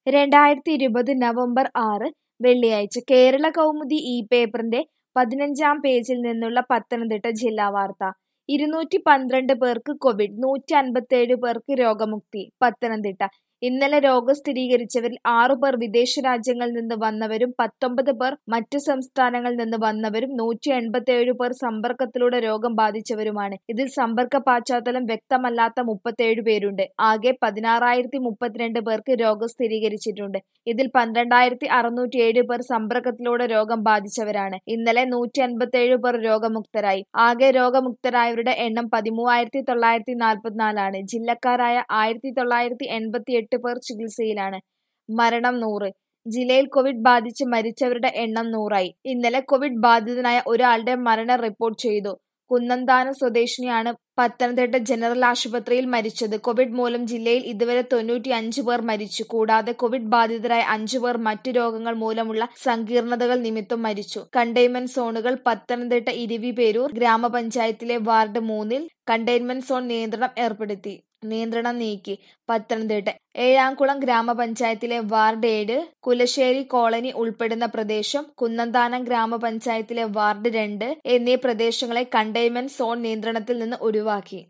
രണ്ടായിരത്തി ഇരുപത് നവംബർ ആറ് വെള്ളിയാഴ്ച കേരള കൗമുദി ഈ പേപ്പറിന്റെ പതിനഞ്ചാം പേജിൽ നിന്നുള്ള പത്തനംതിട്ട ജില്ലാ വാർത്ത ഇരുന്നൂറ്റി പന്ത്രണ്ട് പേർക്ക് കോവിഡ് നൂറ്റി അൻപത്തേഴ് പേർക്ക് രോഗമുക്തി പത്തനംതിട്ട ഇന്നലെ രോഗം സ്ഥിരീകരിച്ചവരിൽ ആറു പേർ വിദേശ രാജ്യങ്ങളിൽ നിന്ന് വന്നവരും പത്തൊമ്പത് പേർ മറ്റു സംസ്ഥാനങ്ങളിൽ നിന്ന് വന്നവരും നൂറ്റി എൺപത്തിയേഴ് പേർ സമ്പർക്കത്തിലൂടെ രോഗം ബാധിച്ചവരുമാണ് ഇതിൽ സമ്പർക്ക പശ്ചാത്തലം വ്യക്തമല്ലാത്ത മുപ്പത്തേഴ് പേരുണ്ട് ആകെ പതിനാറായിരത്തി മുപ്പത്തിരണ്ട് പേർക്ക് രോഗം സ്ഥിരീകരിച്ചിട്ടുണ്ട് ഇതിൽ പന്ത്രണ്ടായിരത്തി അറുന്നൂറ്റി ഏഴ് പേർ സമ്പർക്കത്തിലൂടെ രോഗം ബാധിച്ചവരാണ് ഇന്നലെ നൂറ്റി അൻപത്തിയേഴ് പേർ രോഗമുക്തരായി ആകെ രോഗമുക്തരായവരുടെ എണ്ണം പതിമൂവായിരത്തി തൊള്ളായിരത്തി നാൽപ്പത്തിനാലാണ് ജില്ലക്കാരായ ആയിരത്തി തൊള്ളായിരത്തി എൺപത്തി എട്ട് പേർ ചികിത്സയിലാണ് മരണം നൂറ് ജില്ലയിൽ കോവിഡ് ബാധിച്ച് മരിച്ചവരുടെ എണ്ണം നൂറായി ഇന്നലെ കോവിഡ് ബാധിതനായ ഒരാളുടെ മരണം റിപ്പോർട്ട് ചെയ്തു കുന്നന്താനം സ്വദേശിനിയാണ് പത്തനംതിട്ട ജനറൽ ആശുപത്രിയിൽ മരിച്ചത് കോവിഡ് മൂലം ജില്ലയിൽ ഇതുവരെ തൊണ്ണൂറ്റി അഞ്ച് പേർ മരിച്ചു കൂടാതെ കോവിഡ് ബാധിതരായ അഞ്ചു പേർ മറ്റു രോഗങ്ങൾ മൂലമുള്ള സങ്കീർണതകൾ നിമിത്തം മരിച്ചു കണ്ടെയ്ൻമെന്റ് സോണുകൾ പത്തനംതിട്ട ഇരിവിപേരൂർ ഗ്രാമപഞ്ചായത്തിലെ വാർഡ് മൂന്നിൽ കണ്ടെയ്ൻമെന്റ് സോൺ നിയന്ത്രണം ഏർപ്പെടുത്തി നിയന്ത്രണം നീക്കി പത്തനംതിട്ട ഏഴാംകുളം ഗ്രാമപഞ്ചായത്തിലെ വാർഡ് ഏഴ് കുലശ്ശേരി കോളനി ഉൾപ്പെടുന്ന പ്രദേശം കുന്നന്താനം ഗ്രാമപഞ്ചായത്തിലെ വാർഡ് രണ്ട് എന്നീ പ്രദേശങ്ങളെ കണ്ടെയ്ൻമെന്റ് സോൺ നിയന്ത്രണത്തിൽ നിന്ന് ഒഴിവാക്കി